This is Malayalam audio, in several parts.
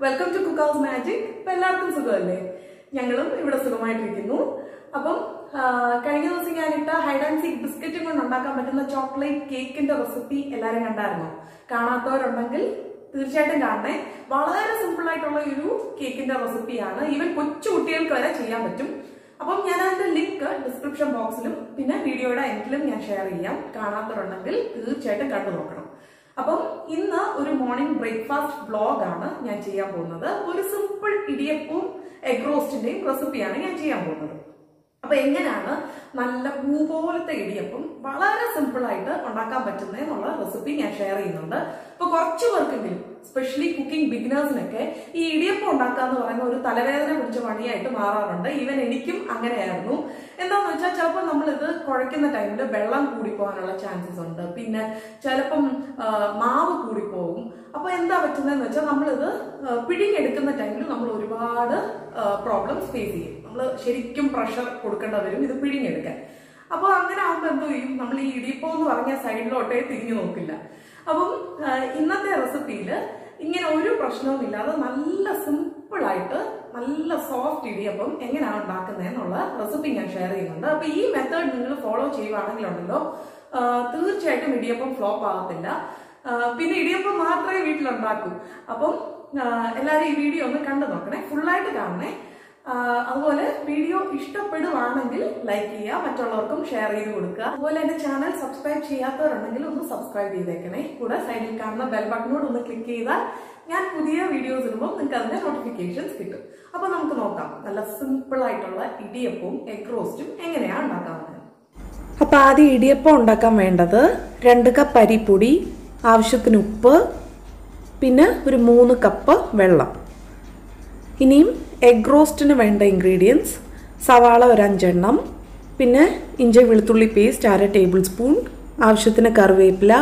welcome to cook house magic ഇപ്പൊ എല്ലാവർക്കും സുഖമല്ലേ ഞങ്ങളും ഇവിടെ സുഖമായിട്ടിരിക്കുന്നു അപ്പം ആ, കഴിഞ്ഞ ദിവസം ഞാനിട്ട ഹൈഡ് ആൻഡ് സീക്ക് ബിസ്ക്കറ്റും കൊണ്ട് ഉണ്ടാക്കാൻ പറ്റുന്ന ചോക്ലേറ്റ് കേക്കിന്റെ റെസിപ്പി എല്ലാവരും കണ്ടായിരുന്നോ കാണാത്തവരുണ്ടെങ്കിൽ തീർച്ചയായിട്ടും കാണണേ വളരെ സിമ്പിൾ ആയിട്ടുള്ള ഒരു കേക്കിന്റെ റെസിപ്പിയാണ് ഈവൻ കൊച്ചു കുട്ടികൾക്ക് വരെ ചെയ്യാൻ പറ്റും അപ്പം ഞാൻ അതിന്റെ ലിങ്ക് ഡിസ്ക്രിപ്ഷൻ ബോക്സിലും പിന്നെ വീഡിയോയുടെ എൻഡിലും ഞാൻ ഷെയർ ചെയ്യാം കാണാത്തവരുണ്ടെങ്കിൽ തീർച്ചയായിട്ടും കണ്ടു നോക്കണം അപ്പം ഇന്ന് ഒരു മോർണിംഗ് ബ്രേക്ക്ഫാസ്റ്റ് വ്ലോഗ് ആണ് ഞാൻ ചെയ്യാൻ പോകുന്നത് ഒരു സിമ്പിൾ ഇടിയപ്പവും എഗ് റോസ്റ്റിന്റെയും റെസിപ്പിയാണ് ഞാൻ ചെയ്യാൻ പോകുന്നത് അപ്പൊ എങ്ങനെയാണ് നല്ല പൂ പോലത്തെ ഇടിയപ്പം വളരെ സിമ്പിൾ ആയിട്ട് ഉണ്ടാക്കാൻ പറ്റുന്നത് എന്നുള്ള റെസിപ്പി ഞാൻ ഷെയർ ചെയ്യുന്നുണ്ട് അപ്പൊ കുറച്ച് പേർക്കെങ്കിലും സ്പെഷ്യലി കുക്കിംഗ് ബിഗിനേഴ്സിനൊക്കെ ഈ ഇടിയപ്പം ഉണ്ടാക്കുക എന്ന് പറയുന്ന ഒരു തലവേദന പിടിച്ച പണിയായിട്ട് മാറാറുണ്ട് ഈവൻ എനിക്കും അങ്ങനെയായിരുന്നു എന്താന്ന് വെച്ചാൽ ചിലപ്പോൾ നമ്മൾ ഇത് കുഴയ്ക്കുന്ന ടൈമിൽ വെള്ളം കൂടിപ്പോകാനുള്ള ചാൻസസ് ഉണ്ട് പിന്നെ ചിലപ്പം ആ, മാവ് കൂടിപ്പോകും അപ്പൊ എന്താ പറ്റുന്നതെന്ന് വെച്ചാൽ നമ്മളിത് ആ, പിഴിഞ്ഞെടുക്കുന്ന ടൈമിൽ നമ്മൾ ഒരുപാട് പ്രോബ്ലംസ് ഫേസ് ചെയ്യും നമ്മൾ ശരിക്കും പ്രഷർ കൊടുക്കേണ്ട വരും ഇത് പിഴിഞ്ഞെടുക്കാൻ അപ്പോൾ അങ്ങനെ ആകുമ്പോൾ എന്തോ ചെയ്യും നമ്മൾ ഈ ഇടിയപ്പം എന്ന് പറഞ്ഞ സൈഡിലോട്ടേ തിരിഞ്ഞു നോക്കില്ല അപ്പം ആ, ഇന്നത്തെ റെസിപ്പിയിൽ ഇങ്ങനെ ഒരു പ്രശ്നവും ഇല്ലാതെ നല്ല സിമ്പിൾ ആയിട്ട് നല്ല സോഫ്റ്റ് ഇടിയപ്പം എങ്ങനെയാണ് ഉണ്ടാക്കുന്നത് എന്നുള്ള റെസിപ്പി ഞാൻ ഷെയർ ചെയ്യുന്നുണ്ട് അപ്പൊ ഈ മെത്തേഡ് നിങ്ങൾ ഫോളോ ചെയ്യുവാണെങ്കിലുണ്ടല്ലോ ആ, തീർച്ചയായിട്ടും ഇടിയപ്പം ഫ്ലോപ്പ് ആകത്തില്ല ആ, പിന്നെ ഇടിയപ്പം മാത്രമേ വീട്ടിലുണ്ടാക്കൂ അപ്പം ആ, എല്ലാവരും ഈ വീഡിയോ ഒന്ന് കണ്ടു നോക്കണേ ഫുള്ളായിട്ട് കാണണേ ആ, അതുപോലെ വീഡിയോ ഇഷ്ടപ്പെടുവാണെങ്കിൽ ലൈക്ക് ചെയ്യുക മറ്റുള്ളവർക്കും ഷെയർ ചെയ്ത് കൊടുക്കുക അതുപോലെ എന്റെ ചാനൽ സബ്സ്ക്രൈബ് ചെയ്യാത്തവരുണ്ടെങ്കിൽ ഒന്ന് സബ്സ്ക്രൈബ് ചെയ്തേക്കണേ കൂടെ സൈഡിൽ കാണുന്ന ബെൽ ബട്ടണോട് ഒന്ന് ക്ലിക്ക് ചെയ്താൽ ഞാൻ പുതിയ വീഡിയോസ് ഇടുമ്പോൾ നിങ്ങൾക്ക് അതിന്റെ നോട്ടിഫിക്കേഷൻസ് കിട്ടും അപ്പൊ നമുക്ക് നോക്കാം നല്ല സിമ്പിൾ ആയിട്ടുള്ള ഇടിയപ്പവും എഗ് റോസ്റ്റും എങ്ങനെയാണ് ഉണ്ടാക്കാവുന്നത് അപ്പോൾ ആദ്യം ഇടിയപ്പം ഉണ്ടാക്കാൻ വേണ്ടത് രണ്ട് കപ്പ് അരിപ്പൊടി ആവശ്യത്തിന് ഉപ്പ് പിന്നെ ഒരു മൂന്ന് കപ്പ് വെള്ളം ഇനിയും എഗ് റോസ്റ്റിന് വേണ്ട ഇൻഗ്രീഡിയൻസ് സവാള ഒരു അഞ്ചെണ്ണം പിന്നെ ഇഞ്ചി വെളുത്തുള്ളി പേസ്റ്റ് അര ടേബിൾ സ്പൂൺ ആവശ്യത്തിന് കറിവേപ്പില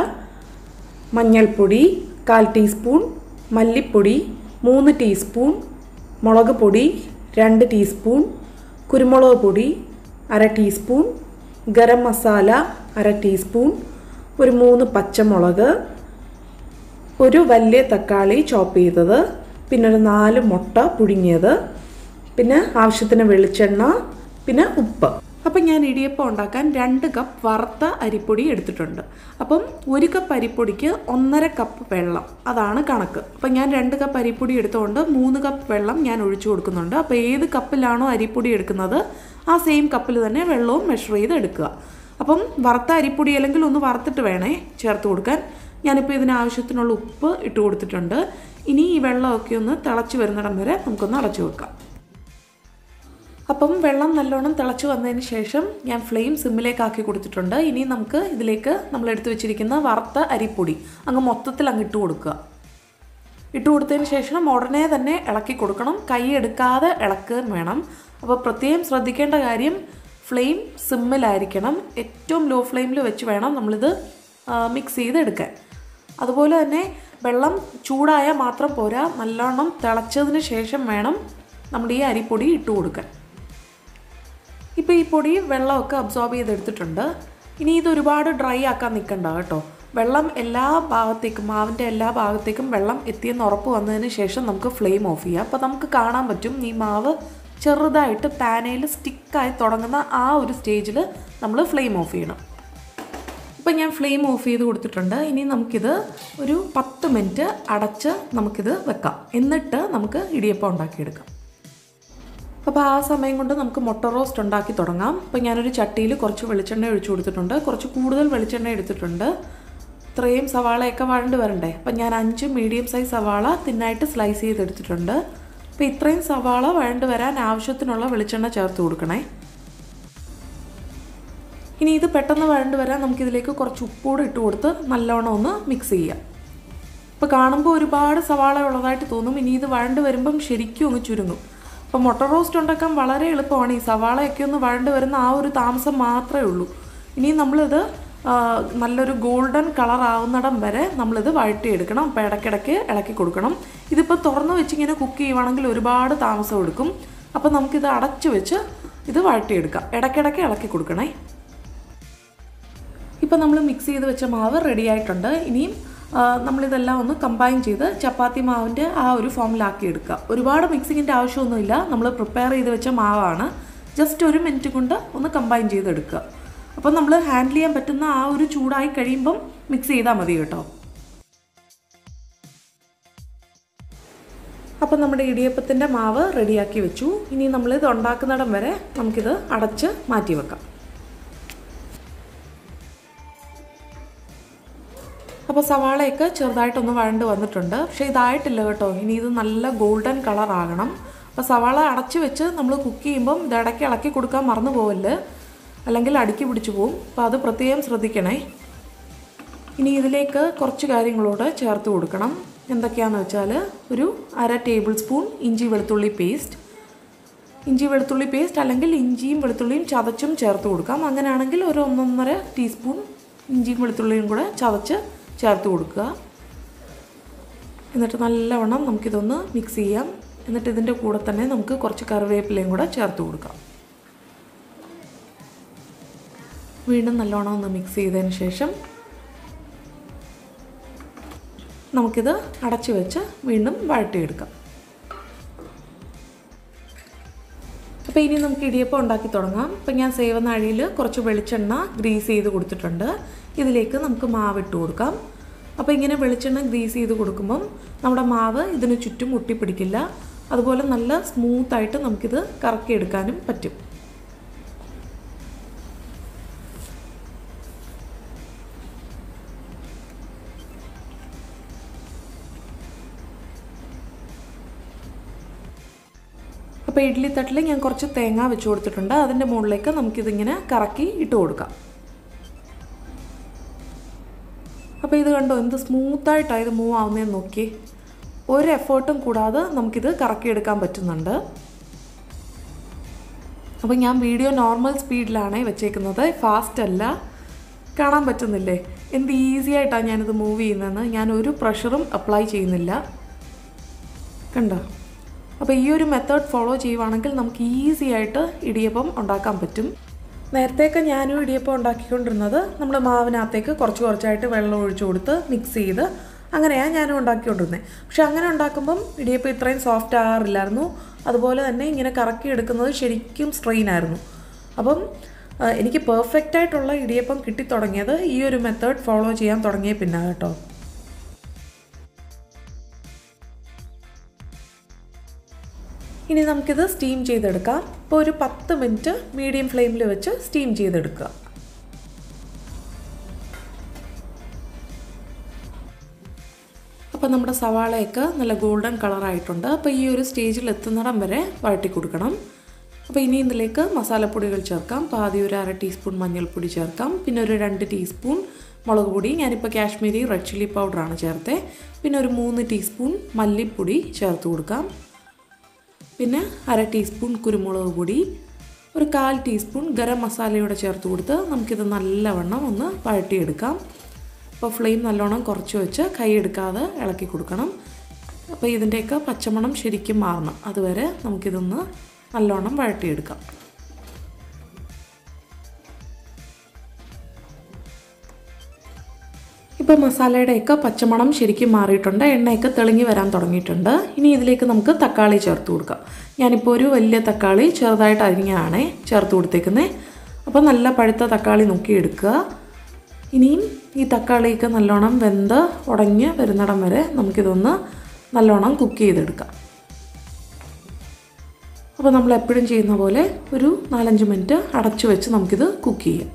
മഞ്ഞൾപ്പൊടി കാൽ ടീസ്പൂൺ മല്ലിപ്പൊടി മൂന്ന് ടീസ്പൂൺ മുളക് പൊടി രണ്ട് ടീസ്പൂൺ കുരുമുളക് പൊടി അര ടീസ്പൂൺ ഗരം മസാല അര ടീസ്പൂൺ ഒരു മൂന്ന് പച്ചമുളക് ഒരു വലിയ തക്കാളി ചോപ്പ് ചെയ്തത് പിന്നെ ഒരു നാല് മുട്ട പുഴുങ്ങിയത് പിന്നെ ആവശ്യത്തിന് വെളിച്ചെണ്ണ പിന്നെ ഉപ്പ് അപ്പം ഞാൻ ഇടിയപ്പം ഉണ്ടാക്കാൻ രണ്ട് കപ്പ് വറുത്ത അരിപ്പൊടി എടുത്തിട്ടുണ്ട് അപ്പം ഒരു കപ്പ് അരിപ്പൊടിക്ക് ഒന്നര കപ്പ് വെള്ളം അതാണ് കണക്ക് അപ്പം ഞാൻ രണ്ട് കപ്പ് അരിപ്പൊടി എടുത്തുകൊണ്ട് മൂന്ന് കപ്പ് വെള്ളം ഞാൻ ഒഴിച്ചു കൊടുക്കുന്നുണ്ട് അപ്പോൾ ഏത് കപ്പിലാണോ അരിപ്പൊടി എടുക്കുന്നത് ആ സെയിം കപ്പിൽ തന്നെ വെള്ളവും മെഷർ ചെയ്ത് എടുക്കുക അപ്പം വറുത്ത അരിപ്പൊടി അല്ലെങ്കിൽ ഒന്ന് വറുത്തിട്ട് വേണേ ചേർത്ത് കൊടുക്കാൻ ഞാനിപ്പോൾ ഇതിന് ആവശ്യത്തിനുള്ള ഉപ്പ് ഇട്ട് കൊടുത്തിട്ടുണ്ട് ഇനി ഈ വെള്ളമൊക്കെ ഒന്ന് തിളച്ച് വരുന്നിടം വരെ നമുക്കൊന്ന് അടച്ചു വെക്കാം അപ്പം വെള്ളം നല്ലോണം തിളച്ച് വന്നതിന് ശേഷം ഞാൻ ഫ്ലെയിം സിമ്മിലേക്ക് ആക്കി കൊടുത്തിട്ടുണ്ട് ഇനി നമുക്ക് ഇതിലേക്ക് നമ്മൾ എടുത്തു വെച്ചിരിക്കുന്ന വറുത്ത അരിപ്പൊടി അങ്ങ് മൊത്തത്തിൽ അങ്ങ് ഇട്ട് കൊടുക്കുക ഇട്ട് കൊടുത്തതിന് ശേഷം ഉടനെ തന്നെ ഇളക്കി കൊടുക്കണം കൈ എടുക്കാതെ ഇളക്കുകയും വേണം അപ്പോൾ പ്രത്യേകം ശ്രദ്ധിക്കേണ്ട കാര്യം ഫ്ലെയിം സിമ്മിലായിരിക്കണം ഏറ്റവും ലോ ഫ്ലെയിമിൽ വെച്ച് വേണം നമ്മളിത് മിക്സ് ചെയ്തെടുക്കാൻ അതുപോലെ തന്നെ വെള്ളം ചൂടായാൽ മാത്രം പോരാ നല്ലോണം തിളച്ചതിന് ശേഷം വേണം നമ്മുടെ ഈ അരിപ്പൊടി ഇട്ട് കൊടുക്കാൻ ഇപ്പോൾ ഈ പൊടി വെള്ളമൊക്കെ അബ്സോർബ് ചെയ്തെടുത്തിട്ടുണ്ട് ഇനി ഇത് ഒരുപാട് ഡ്രൈ ആക്കാൻ നിൽക്കണ്ട കേട്ടോ വെള്ളം എല്ലാ ഭാഗത്തേക്കും മാവിൻ്റെ എല്ലാ ഭാഗത്തേക്കും വെള്ളം എത്തിയെന്ന് ഉറപ്പ് വന്നതിന് ശേഷം നമുക്ക് ഫ്ലെയിം ഓഫ് ചെയ്യാം അപ്പോൾ നമുക്ക് കാണാൻ പറ്റും ഈ മാവ് ചെറുതായിട്ട് പാനയിൽ സ്റ്റിക്കായി തുടങ്ങുന്ന ആ ഒരു സ്റ്റേജിൽ നമ്മൾ ഫ്ലെയിം ഓഫ് ചെയ്യണം ഇപ്പം ഞാൻ ഫ്ലെയിം ഓഫ് ചെയ്ത് കൊടുത്തിട്ടുണ്ട് ഇനി നമുക്കിത് ഒരു പത്ത് മിനിറ്റ് അടച്ച് നമുക്കിത് വെക്കാം എന്നിട്ട് നമുക്ക് ഇടിയപ്പം ഉണ്ടാക്കിയെടുക്കാം അപ്പോൾ ആ സമയം കൊണ്ട് നമുക്ക് മുട്ട റോസ്റ്റ് ഉണ്ടാക്കി തുടങ്ങാം അപ്പോൾ ഞാനൊരു ചട്ടിയിൽ കുറച്ച് വെളിച്ചെണ്ണ ഒഴിച്ചു കൊടുത്തിട്ടുണ്ട് കുറച്ച് കൂടുതൽ വെളിച്ചെണ്ണ എടുത്തിട്ടുണ്ട് ഇത്രയും സവാളയൊക്കെ വഴണ്ട് വരണ്ടേ അപ്പം ഞാൻ അഞ്ച് മീഡിയം സൈസ് സവാള തിന്നായിട്ട് സ്ലൈസ് ചെയ്തെടുത്തിട്ടുണ്ട് അപ്പോൾ ഇത്രയും സവാള വഴണ്ട് വരാൻ ആവശ്യത്തിനുള്ള വെളിച്ചെണ്ണ ചേർത്ത് കൊടുക്കണേ ഇനി ഇത് പെട്ടെന്ന് വഴണ്ട് വരാൻ നമുക്കിതിലേക്ക് കുറച്ച് ഉപ്പൂടെ ഇട്ട് കൊടുത്ത് നല്ലോണം ഒന്ന് മിക്സ് ചെയ്യാം ഇപ്പോൾ കാണുമ്പോൾ ഒരുപാട് സവാള ഉള്ളതായിട്ട് തോന്നും ഇനി ഇത് വഴണ്ട് വരുമ്പം ശരിക്കും അങ്ങ് ചുരുങ്ങും അപ്പോൾ മുട്ട റോസ്റ്റ് ഉണ്ടാക്കാൻ വളരെ എളുപ്പമാണ് ഈ സവാളയൊക്കെ ഒന്ന് വഴണ്ട് വരുന്ന ആ ഒരു താമസം മാത്രമേ ഉള്ളൂ ഇനി നമ്മളിത് ആ, നല്ലൊരു ഗോൾഡൻ കളർ ആവുന്നിടം വരെ നമ്മളിത് വഴറ്റിയെടുക്കണം അപ്പോൾ ഇടയ്ക്കിടയ്ക്ക് ഇളക്കി കൊടുക്കണം ഇതിപ്പോൾ തുറന്ന് വെച്ചിങ്ങനെ കുക്ക് ചെയ്യുവാണെങ്കിൽ ഒരുപാട് താമസം എടുക്കും അപ്പോൾ നമുക്കിത് അടച്ച് വെച്ച് ഇത് വഴറ്റിയെടുക്കാം ഇടയ്ക്കിടയ്ക്ക് ഇളക്കി കൊടുക്കണേ ഇപ്പം നമ്മൾ മിക്സ് ചെയ്ത് വെച്ച മാവ് റെഡി ആയിട്ടുണ്ട് ഇനിയും ആ, നമ്മളിതെല്ലാം ഒന്ന് കമ്പൈൻ ചെയ്ത് ചപ്പാത്തി മാവിൻ്റെ ആ ഒരു ഫോമിലാക്കി എടുക്കുക ഒരുപാട് മിക്സിങ്ങിൻ്റെ ആവശ്യമൊന്നുമില്ല നമ്മൾ പ്രിപ്പയർ ചെയ്ത് വെച്ച മാവാണ് ജസ്റ്റ് ഒരു മിനിറ്റ് കൊണ്ട് ഒന്ന് കമ്പൈൻ ചെയ്തെടുക്കുക അപ്പം നമ്മൾ ഹാൻഡിൽ ചെയ്യാൻ പറ്റുന്ന ആ ഒരു ചൂടായി കഴിയുമ്പം മിക്സ് ചെയ്താൽ മതി കേട്ടോ അപ്പം നമ്മുടെ ഇടിയപ്പത്തിൻ്റെ മാവ് റെഡിയാക്കി വെച്ചു ഇനി നമ്മളിത് ഉണ്ടാക്കുന്നിടം വരെ നമുക്കിത് അടച്ച് മാറ്റി വെക്കാം അപ്പോൾ സവാളയൊക്കെ ചെറുതായിട്ടൊന്ന് വഴണ്ട് വന്നിട്ടുണ്ട് പക്ഷേ ഇതായിട്ടില്ല കേട്ടോ ഇനി ഇത് നല്ല ഗോൾഡൻ കളർ ആകണം അപ്പോൾ സവാള അടച്ച് വെച്ച് നമ്മൾ കുക്ക് ചെയ്യുമ്പം ഇത് ഇടയ്ക്ക് ഇളക്കി കൊടുക്കാൻ മറന്നു പോവല്ല് അല്ലെങ്കിൽ അടുക്കി പിടിച്ചു പോവും അപ്പോൾ അത് പ്രത്യേകം ശ്രദ്ധിക്കണേ ഇനി ഇതിലേക്ക് കുറച്ച് കാര്യങ്ങളോട് ചേർത്ത് കൊടുക്കണം എന്തൊക്കെയാണെന്ന് വെച്ചാൽ ഒരു അര ടേബിൾ സ്പൂൺ ഇഞ്ചി വെളുത്തുള്ളി പേസ്റ്റ് ഇഞ്ചി വെളുത്തുള്ളി പേസ്റ്റ് അല്ലെങ്കിൽ ഇഞ്ചിയും വെളുത്തുള്ളിയും ചതച്ചും ചേർത്ത് കൊടുക്കാം അങ്ങനെയാണെങ്കിൽ ഒരു ഒന്നൊന്നര ടീസ്പൂൺ ഇഞ്ചിയും വെളുത്തുള്ളിയും കൂടെ ചതച്ച് ചേർത്ത് കൊടുക്കുക എന്നിട്ട് നല്ലവണ്ണം നമുക്കിതൊന്ന് മിക്സ് ചെയ്യാം എന്നിട്ട് ഇതിൻ്റെ കൂടെ തന്നെ നമുക്ക് കുറച്ച് കറിവേപ്പിലയും കൂടെ ചേർത്ത് കൊടുക്കാം വീണ്ടും നല്ലോണം ഒന്ന് മിക്സ് ചെയ്തതിന് ശേഷം നമുക്കിത് അടച്ചു വെച്ച് വീണ്ടും വഴട്ടിയെടുക്കാം അപ്പോൾ ഇനി നമുക്ക് ഇടിയപ്പം ഉണ്ടാക്കി തുടങ്ങാം ഇപ്പം ഞാൻ സേവന അഴിയിൽ കുറച്ച് വെളിച്ചെണ്ണ ഗ്രീസ് ചെയ്ത് കൊടുത്തിട്ടുണ്ട് ഇതിലേക്ക് നമുക്ക് മാവ് ഇട്ട് കൊടുക്കാം അപ്പോൾ ഇങ്ങനെ വെളിച്ചെണ്ണ ഗ്രീസ് ചെയ്ത് കൊടുക്കുമ്പം നമ്മുടെ മാവ് ഇതിന് ചുറ്റും ഒട്ടിപ്പിടിക്കില്ല അതുപോലെ നല്ല സ്മൂത്തായിട്ട് നമുക്കിത് കറക്കിയെടുക്കാനും പറ്റും അപ്പോൾ ഇഡ്ഡലി തട്ടിൽ ഞാൻ കുറച്ച് തേങ്ങ വെച്ച് കൊടുത്തിട്ടുണ്ട് അതിൻ്റെ മുകളിലേക്ക് നമുക്കിതിങ്ങനെ കറക്കി ഇട്ട് കൊടുക്കാം അപ്പോൾ ഇത് കണ്ടോ എന്ത് സ്മൂത്തായിട്ടാണ് ഇത് മൂവ് ആവുന്നതെന്ന് നോക്കി ഒരു എഫേർട്ടും കൂടാതെ നമുക്കിത് കറക്കിയെടുക്കാൻ പറ്റുന്നുണ്ട് അപ്പോൾ ഞാൻ വീഡിയോ നോർമൽ സ്പീഡിലാണ് വെച്ചേക്കുന്നത് ഫാസ്റ്റ് അല്ല കാണാൻ പറ്റുന്നില്ലേ എന്ത് ഈസി ആയിട്ടാണ് ഞാനിത് മൂവ് ചെയ്യുന്നതെന്ന് ഞാൻ ഒരു പ്രഷറും അപ്ലൈ ചെയ്യുന്നില്ല കണ്ടോ അപ്പോൾ ഈ ഒരു മെത്തേഡ് ഫോളോ ചെയ്യുവാണെങ്കിൽ നമുക്ക് ഈസി ആയിട്ട് ഇടിയപ്പം ഉണ്ടാക്കാൻ പറ്റും നേരത്തെയൊക്കെ ഞാനും ഇടിയപ്പം ഉണ്ടാക്കിക്കൊണ്ടിരുന്നത് നമ്മൾ മാവിനകത്തേക്ക് കുറച്ച് കുറച്ചായിട്ട് വെള്ളം ഒഴിച്ചു കൊടുത്ത് മിക്സ് ചെയ്ത് അങ്ങനെയാണ് ഞാനും ഉണ്ടാക്കിക്കൊണ്ടിരുന്നത് പക്ഷെ അങ്ങനെ ഉണ്ടാക്കുമ്പം ഇടിയപ്പം ഇത്രയും സോഫ്റ്റ് ആകാറില്ലായിരുന്നു അതുപോലെ തന്നെ ഇങ്ങനെ കറക്കി എടുക്കുന്നത് ശരിക്കും സ്ട്രെയിൻ ആയിരുന്നു അപ്പം ആ, എനിക്ക് പെർഫെക്റ്റ് ആയിട്ടുള്ള ഇടിയപ്പം കിട്ടിത്തുടങ്ങിയത് ഈ ഒരു മെത്തേഡ് ഫോളോ ചെയ്യാൻ തുടങ്ങിയ പിന്നെ കേട്ടോ ഇനി നമുക്കിത് സ്റ്റീം ചെയ്തെടുക്കാം ഇപ്പോൾ ഒരു പത്ത് മിനിറ്റ് മീഡിയം ഫ്ലെയിമിൽ വെച്ച് സ്റ്റീം ചെയ്തെടുക്കുക അപ്പോൾ നമ്മുടെ സവാളയൊക്കെ നല്ല ഗോൾഡൻ കളറായിട്ടുണ്ട് അപ്പോൾ ഈ ഒരു സ്റ്റേജിൽ എത്തുന്നിടം വരെ വഴട്ടി കൊടുക്കണം അപ്പോൾ ഇനി ഇതിലേക്ക് മസാലപ്പൊടികൾ ചേർക്കാം അപ്പോൾ ആദ്യം ഒരു അര ടീസ്പൂൺ മഞ്ഞൾപ്പൊടി ചേർക്കാം പിന്നെ ഒരു രണ്ട് ടീസ്പൂൺ മുളക് പൊടി ഞാനിപ്പോൾ കാശ്മീരി റെഡ് ചില്ലി പൗഡറാണ് ചേർത്തത് പിന്നെ ഒരു മൂന്ന് ടീസ്പൂൺ മല്ലിപ്പൊടി ചേർത്ത് കൊടുക്കാം പിന്നെ അര ടീസ്പൂൺ കുരുമുളക് പൊടി ഒരു കാൽ ടീസ്പൂൺ ഗരം മസാലയോടെ ചേർത്ത് കൊടുത്ത് നമുക്കിത് നല്ലവണ്ണം ഒന്ന് വഴട്ടിയെടുക്കാം അപ്പോൾ ഫ്ലെയിം നല്ലോണം കുറച്ച് വെച്ച് കൈ എടുക്കാതെ ഇളക്കി കൊടുക്കണം അപ്പോൾ ഇതിൻ്റെയൊക്കെ പച്ചമണം ശരിക്കും മാറണം അതുവരെ നമുക്കിതൊന്ന് നല്ലോണം വഴട്ടിയെടുക്കാം ഇപ്പോൾ മസാലയുടെയൊക്കെ പച്ചമണം ശരിക്കും മാറിയിട്ടുണ്ട് എണ്ണയൊക്കെ തെളിഞ്ഞ് വരാൻ തുടങ്ങിയിട്ടുണ്ട് ഇനി ഇതിലേക്ക് നമുക്ക് തക്കാളി ചേർത്ത് കൊടുക്കാം ഞാനിപ്പോൾ ഒരു വലിയ തക്കാളി ചെറുതായിട്ട് അരിഞ്ഞാണേ ചേർത്ത് കൊടുത്തേക്കുന്നത് അപ്പോൾ നല്ല പഴുത്ത തക്കാളി നോക്കി എടുക്കുക ഇനിയും ഈ തക്കാളിയൊക്കെ നല്ലോണം വെന്ത് ഉടഞ്ഞ് വരുന്നിടം വരെ നമുക്കിതൊന്ന് നല്ലോണം കുക്ക് ചെയ്തെടുക്കാം അപ്പോൾ നമ്മൾ എപ്പോഴും ചെയ്യുന്ന പോലെ ഒരു നാലഞ്ച് മിനിറ്റ് അടച്ചു വെച്ച് നമുക്കിത് കുക്ക് ചെയ്യാം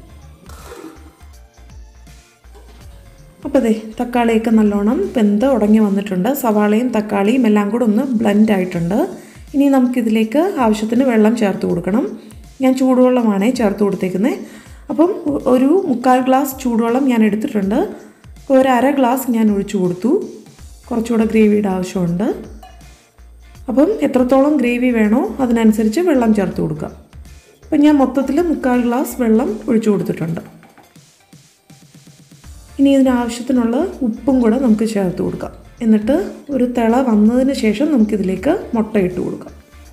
അപ്പോൾ അതെ തക്കാളിയൊക്കെ നല്ലോണം വെന്ത് ഉടങ്ങി വന്നിട്ടുണ്ട് സവാളയും തക്കാളിയും എല്ലാം കൂടെ ഒന്ന് ബ്ലെൻഡ് ആയിട്ടുണ്ട് ഇനി നമുക്കിതിലേക്ക് ആവശ്യത്തിന് വെള്ളം ചേർത്ത് കൊടുക്കണം ഞാൻ ചൂടുവെള്ളമാണേ ചേർത്ത് കൊടുത്തേക്കുന്നത് അപ്പം ഒരു മുക്കാൽ ഗ്ലാസ് ചൂടുവെള്ളം ഞാൻ എടുത്തിട്ടുണ്ട് ഒരു അര ഗ്ലാസ് ഞാൻ ഒഴിച്ചു കൊടുത്തു കുറച്ചുകൂടെ ഗ്രേവിയുടെ ആവശ്യമുണ്ട് അപ്പം എത്രത്തോളം ഗ്രേവി വേണോ അതിനനുസരിച്ച് വെള്ളം ചേർത്ത് കൊടുക്കുക അപ്പം ഞാൻ മൊത്തത്തിൽ മുക്കാൽ ഗ്ലാസ് വെള്ളം ഒഴിച്ചു കൊടുത്തിട്ടുണ്ട് ഇനി ഇതിനാവശ്യത്തിനുള്ള ഉപ്പും കൂടെ നമുക്ക് ചേർത്ത് കൊടുക്കാം എന്നിട്ട് ഒരു തിള വന്നതിന് ശേഷം നമുക്കിതിലേക്ക് മുട്ട ഇട്ട് കൊടുക്കാം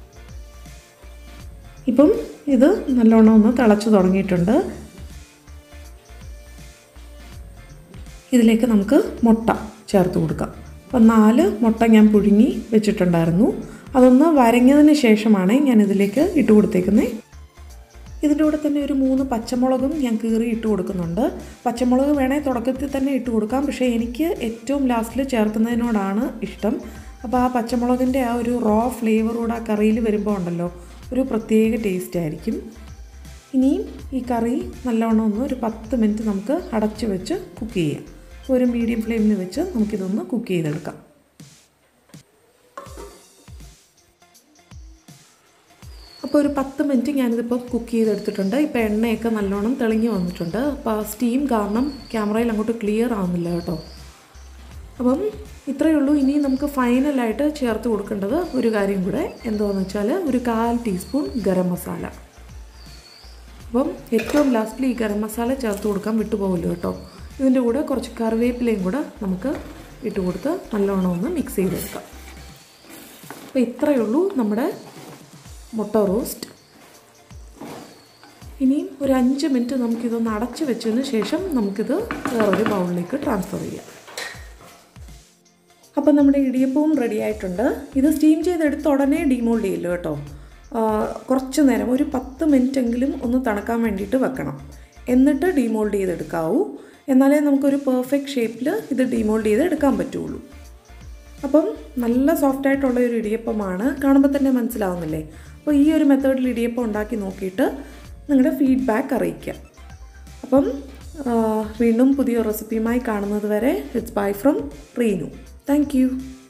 ഇപ്പം ഇത് നല്ലോണം ഒന്ന് തിളച്ച് തുടങ്ങിയിട്ടുണ്ട് ഇതിലേക്ക് നമുക്ക് മുട്ട ചേർത്ത് കൊടുക്കാം അപ്പം നാല് മുട്ട ഞാൻ പുഴുങ്ങി വെച്ചിട്ടുണ്ടായിരുന്നു അതൊന്ന് വരഞ്ഞതിന് ശേഷമാണ് ഞാൻ ഇതിലേക്ക് ഇട്ട് കൊടുത്തേക്കുന്നത് ഇതിൻ്റെ കൂടെ തന്നെ ഒരു മൂന്ന് പച്ചമുളകും ഞാൻ കീറി ഇട്ട് കൊടുക്കുന്നുണ്ട് പച്ചമുളക് വേണേൽ തുടക്കത്തിൽ തന്നെ ഇട്ട് കൊടുക്കാം പക്ഷേ എനിക്ക് ഏറ്റവും ലാസ്റ്റിൽ ചേർക്കുന്നതിനോടാണ് ഇഷ്ടം അപ്പോൾ ആ പച്ചമുളകിൻ്റെ ആ ഒരു റോ ഫ്ലേവർ കൂടെ ആ കറിയിൽ വരുമ്പോൾ ഉണ്ടല്ലോ ഒരു പ്രത്യേക ടേസ്റ്റ് ആയിരിക്കും ഇനിയും ഈ കറി നല്ലവണ്ണം ഒന്ന് ഒരു പത്ത് മിനിറ്റ് നമുക്ക് അടച്ച് വെച്ച് കുക്ക് ചെയ്യാം ഒരു മീഡിയം ഫ്ലെയിമിൽ വെച്ച് നമുക്കിതൊന്ന് കുക്ക് ചെയ്തെടുക്കാം അപ്പോൾ ഒരു പത്ത് മിനിറ്റ് ഞാനിതിപ്പോൾ കുക്ക് ചെയ്തെടുത്തിട്ടുണ്ട് ഇപ്പോൾ എണ്ണയൊക്കെ നല്ലോണം തെളിഞ്ഞ് വന്നിട്ടുണ്ട് അപ്പോൾ ആ സ്റ്റീം കാരണം ക്യാമറയിൽ അങ്ങോട്ട് ക്ലിയർ ആവുന്നില്ല കേട്ടോ അപ്പം ഇത്രയേ ഉള്ളൂ ഇനി നമുക്ക് ഫൈനലായിട്ട് ചേർത്ത് കൊടുക്കേണ്ടത് ഒരു കാര്യം കൂടെ എന്താണെന്ന് വെച്ചാൽ ഒരു കാൽ ടീസ്പൂൺ ഗരം മസാല അപ്പം ഏറ്റവും ലാസ്റ്റിൽ ഈ ഗരം മസാല ചേർത്ത് കൊടുക്കാൻ വിട്ടുപോകില്ല കേട്ടോ ഇതിൻ്റെ കൂടെ കുറച്ച് കറിവേപ്പിലയും കൂടെ നമുക്ക് ഇട്ട് കൊടുത്ത് നല്ലോണം ഒന്ന് മിക്സ് ചെയ്തെടുക്കാം അപ്പോൾ ഇത്രയേ ഉള്ളൂ നമ്മുടെ മുട്ട റോസ്റ്റ് ഇനിയും ഒരു അഞ്ച് മിനിറ്റ് നമുക്കിതൊന്ന് അടച്ച് വെച്ചതിന് ശേഷം നമുക്കിത് വേറൊരു ബൗളിലേക്ക് ട്രാൻസ്ഫർ ചെയ്യാം അപ്പം നമ്മുടെ ഇടിയപ്പവും റെഡി ആയിട്ടുണ്ട് ഇത് സ്റ്റീം ചെയ്തെടുത്ത് ഉടനെ ഡിമോൾഡ് ചെയ്യില്ല കേട്ടോ ആ, കുറച്ച് നേരം ഒരു പത്ത് മിനിറ്റ് എങ്കിലും ഒന്ന് തണുക്കാൻ വേണ്ടിയിട്ട് വെക്കണം എന്നിട്ട് ഡിമോൾഡ് ചെയ്തെടുക്കാവൂ എന്നാലേ നമുക്കൊരു പെർഫെക്റ്റ് ഷേപ്പിൽ ഇത് ഡിമോൾഡ് ചെയ്ത് എടുക്കാൻ പറ്റുള്ളൂ അപ്പം നല്ല സോഫ്റ്റ് ആയിട്ടുള്ള ഒരു ഇടിയപ്പമാണ് കാണുമ്പോൾ തന്നെ മനസ്സിലാവുന്നില്ലേ അപ്പോൾ ഈ ഒരു മെത്തേഡിൽ ഇടിയപ്പം ഉണ്ടാക്കി നോക്കിയിട്ട് നിങ്ങളുടെ ഫീഡ്ബാക്ക് അറിയിക്കുക അപ്പം ആ, വീണ്ടും പുതിയ റെസിപ്പിയുമായി കാണുന്നത് വരെ it's bye from Reenu thank U